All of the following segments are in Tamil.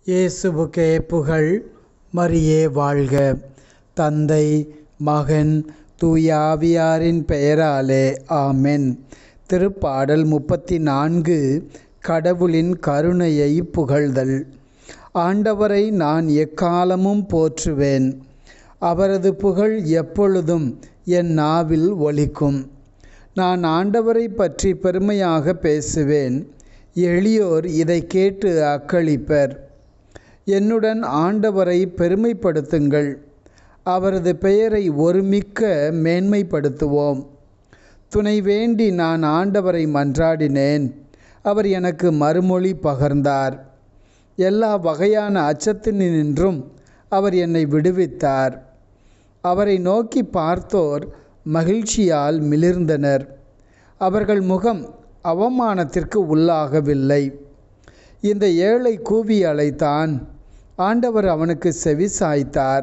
இயேசுவுக்கே புகழ் மரியே வாழ்க தந்தை மகன் தூய ஆவியாரின் பெயராலே ஆமென் திருப்பாடல் முப்பத்தி நான்கு கடவுளின் கருணையை புகழ்தல் ஆண்டவரை நான் எக்காலமும் போற்றுவேன் அவரது புகழ் எப்பொழுதும் என் நாவில் ஒலிக்கும் நான் ஆண்டவரை பற்றி பெருமையாக பேசுவேன் எளியோர் இதை கேட்டு அக்களிப்பர் என்னுடன் ஆண்டவரை பெருமைப்படுத்துங்கள் அவரது பெயரை ஒருமிக்க மேன்மைப்படுத்துவோம் துணை வேண்டி நான் ஆண்டவரை மன்றாடினேன் அவர் எனக்கு மறுமொழி பகர்ந்தார் எல்லா வகையான அச்சத்தினின்றும் அவர் என்னை விடுவித்தார் அவரை நோக்கி பார்த்தோர் மகிழ்ச்சியால் மிளிர்ந்தனர் அவர்கள் முகம் அவமானத்திற்கு உள்ளாகவில்லை இந்த ஏழை கூவி அழைத்தான் ஆண்டவர் அவனுக்கு செவி சாய்த்தார்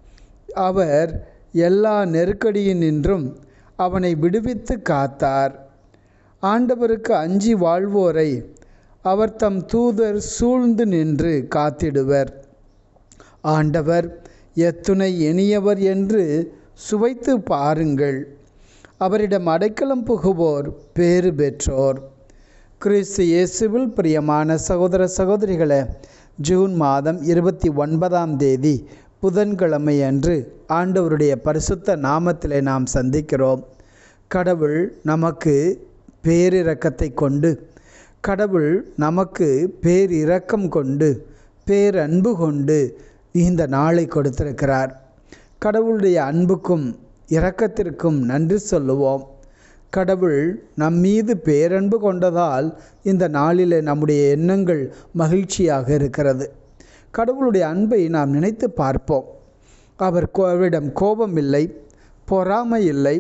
அவர் எல்லா நெருக்கடியினின்றும் அவனை விடுவித்து காத்தார் ஆண்டவருக்கு அஞ்சி வாழ்வோரை அவர் தம் தூதர் சூழ்ந்து நின்று காத்திடுவர் ஆண்டவர் எத்துணை இனியவர் என்று சுவைத்து பாருங்கள் அவரிடம் அடைக்கலம் புகுவோர் பேறு பெற்றோர் கிறிஸ்து இயேசுவில் பிரியமான சகோதர சகோதரிகளே ஜூன் மாதம் இருபத்தி ஒன்பதாம் தேதி புதன்கிழமை அன்று ஆண்டவருடைய பரிசுத்த நாமத்திலே நாம் சந்திக்கிறோம் கடவுள் நமக்கு பேரிரக்கத்தை கொண்டு கடவுள் நமக்கு பேரிரக்கம் கொண்டு பேரன்பு கொண்டு இந்த நாளை கொடுத்திருக்கிறார் கடவுளுடைய அன்புக்கும் இரக்கத்திற்கும் நன்றி சொல்லுவோம் கடவுள் நம் மீது பேரன்பு கொண்டதால் இந்த நாளில் நம்முடைய எண்ணங்கள் மகிழ்ச்சியாக இருக்கிறது கடவுளுடைய அன்பை நாம் நினைத்து பார்ப்போம் அவர் அவரிடம் கோபம் இல்லை பொறாமை இல்லை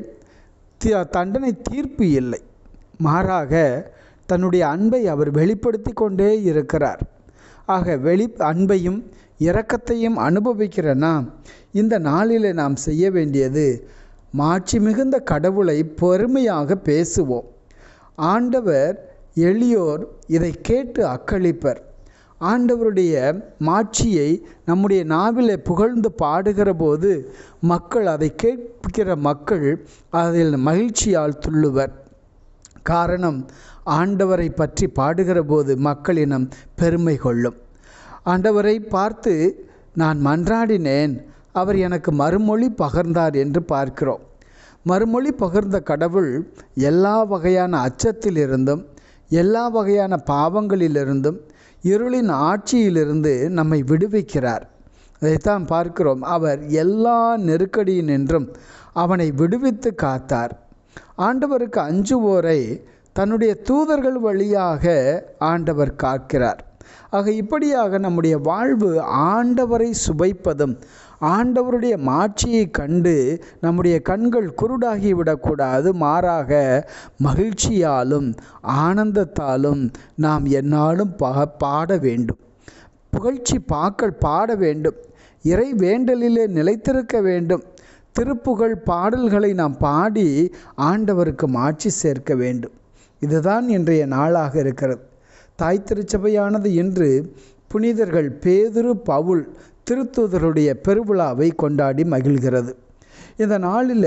தண்டனை தீர்ப்பு இல்லை மாறாக தன்னுடைய அன்பை அவர் வெளிப்படுத்தி கொண்டே இருக்கிறார் ஆக வெளி அன்பையும் இரக்கத்தையும் அனுபவிக்கிற நாம் இந்த நாளில் நாம் செய்ய வேண்டியது மாட்சி மிகுந்த கடவுளை பெருமையாக பேசுவோம் ஆண்டவர் எளியோர் இதை கேட்டு அக்களிப்பர் ஆண்டவருடைய மாட்சியை நம்முடைய நாவிலே புகழ்ந்து பாடுகிற போது மக்கள் அதை கேட்கிற மக்கள் அதில் மகிழ்ச்சியால் துள்ளுவர் காரணம் ஆண்டவரை பற்றி பாடுகிற போது மக்களினம் பெருமை கொள்ளும் ஆண்டவரை பார்த்து நான் மன்றாடினேன் அவர் எனக்கு மறுமொழி பகர்ந்தார் என்று பார்க்கிறோம் மறுமொழி பகிர்ந்த கடவுள் எல்லா வகையான அச்சத்திலிருந்தும் எல்லா வகையான பாவங்களிலிருந்தும் இருளின் ஆட்சியிலிருந்து நம்மை விடுவிக்கிறார் அதைத்தான் பார்க்கிறோம் அவர் எல்லா நெருக்கடியினின்றும் அவனை விடுவித்து காத்தார் ஆண்டவருக்கு அஞ்சுவோரை தன்னுடைய தூதர்கள் வழியாக ஆண்டவர் காக்கிறார் ஆக இப்படியாக நம்முடைய வாழ்வு ஆண்டவரை சுவைப்பதும் ஆண்டவருடைய மாட்சியை கண்டு நம்முடைய கண்கள் குருடாகி விடக்கூடாது மாறாக மகிழ்ச்சியாலும் ஆனந்தத்தாலும் நாம் என்னாலும் பா பாட வேண்டும் புகழ்ச்சி பாக்கள் பாட வேண்டும் இறை வேண்டலிலே நிலைத்திருக்க வேண்டும் திருப்புகழ் பாடல்களை நாம் பாடி ஆண்டவருக்கு மாட்சி சேர்க்க வேண்டும் இதுதான் இன்றைய நாளாக இருக்கிறது தாய் திருச்சபையானது இன்று புனிதர்கள் பேதுரு பவுல் திருத்தூதருடைய பெருவிழாவை கொண்டாடி மகிழ்கிறது இந்த நாளில்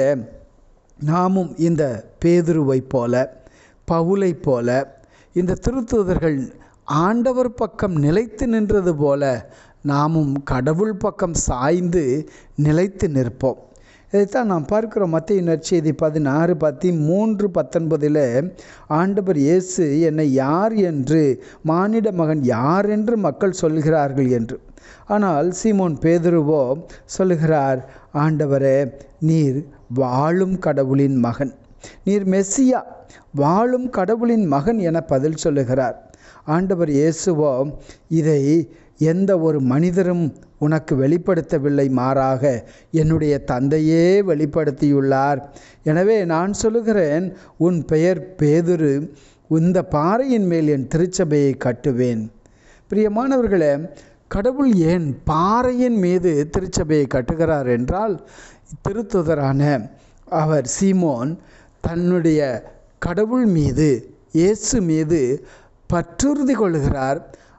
நாமும் இந்த பேதுருவை போல பவுலை போல இந்த திருத்தூதர்கள் ஆண்டவர் பக்கம் நிலைத்து நின்றது போல நாமும் கடவுள் பக்கம் சாய்ந்து நிலைத்து நிற்போம் இதைத்தான் நாம் பார்க்கிறோம் மத்திய நற்செய்தி பதினாறு பத்தி மூன்று பத்தொன்பதில் ஆண்டவர் இயேசு என்னை யார் என்று மானிட மகன் யார் என்று மக்கள் சொல்கிறார்கள் என்று ஆனால் சீமோன் பேதுருவோ சொல்லுகிறார் ஆண்டவரே நீர் வாழும் கடவுளின் மகன் நீர் மெஸ்ஸியா வாழும் கடவுளின் மகன் என பதில் சொல்லுகிறார் ஆண்டவர் இயேசுவோ இதை எந்த ஒரு மனிதரும் உனக்கு வெளிப்படுத்தவில்லை மாறாக என்னுடைய தந்தையே வெளிப்படுத்தியுள்ளார் எனவே நான் சொல்லுகிறேன் உன் பெயர் பேதுரு இந்த பாறையின் மேல் என் திருச்சபையை கட்டுவேன் பிரியமானவர்களே கடவுள் ஏன் பாறையின் மீது திருச்சபையை கட்டுகிறார் என்றால் திருத்துதரான அவர் சீமோன் தன்னுடைய கடவுள் மீது இயேசு மீது பற்றுறுதி கொள்கிறார்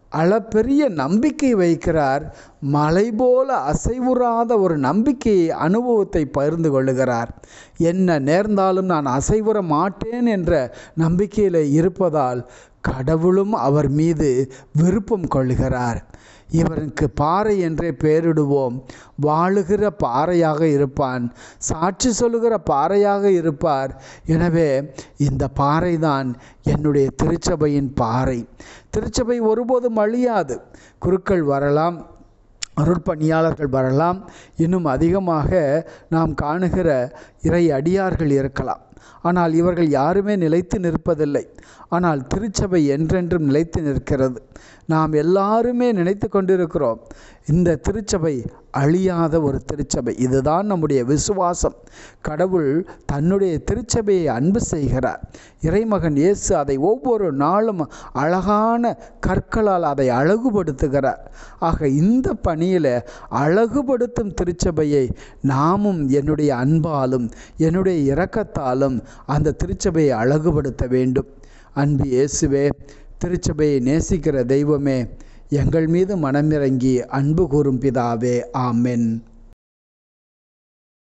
அளப்பெரிய நம்பிக்கை வைக்கிறார் மலை போல அசைவுறாத ஒரு நம்பிக்கையை அனுபவத்தை பகிர்ந்து கொள்ளுகிறார் என்ன நேர்ந்தாலும் நான் அசைவுற மாட்டேன் என்ற நம்பிக்கையில் இருப்பதால் கடவுளும் அவர் மீது விருப்பம் கொள்கிறார் இவனுக்கு பாறை என்றே பெயரிடுவோம் வாழுகிற பாறையாக இருப்பான் சாட்சி சொல்லுகிற பாறையாக இருப்பார் எனவே இந்த பாறை தான் என்னுடைய திருச்சபையின் பாறை திருச்சபை ஒருபோதும் அழியாது குருக்கள் வரலாம் அருட்பணியாளர்கள் வரலாம் இன்னும் அதிகமாக நாம் காணுகிற இறை அடியார்கள் இருக்கலாம் ஆனால் இவர்கள் யாருமே நிலைத்து நிற்பதில்லை ஆனால் திருச்சபை என்றென்றும் நிலைத்து நிற்கிறது நாம் எல்லாருமே நினைத்து கொண்டிருக்கிறோம் இந்த திருச்சபை அழியாத ஒரு திருச்சபை இதுதான் நம்முடைய விசுவாசம் கடவுள் தன்னுடைய திருச்சபையை அன்பு செய்கிறார் இறைமகன் இயேசு அதை ஒவ்வொரு நாளும் அழகான கற்களால் அதை அழகுபடுத்துகிறார் ஆக இந்த பணியில் அழகுபடுத்தும் திருச்சபையை நாமும் என்னுடைய அன்பாலும் என்னுடைய இரக்கத்தாலும் அந்த திருச்சபையை அழகுபடுத்த வேண்டும் அன்பு இயேசுவே திருச்சபையை நேசிக்கிற தெய்வமே எங்கள் மீது மனமிறங்கி அன்பு கூறும் பிதாவே ஆமென்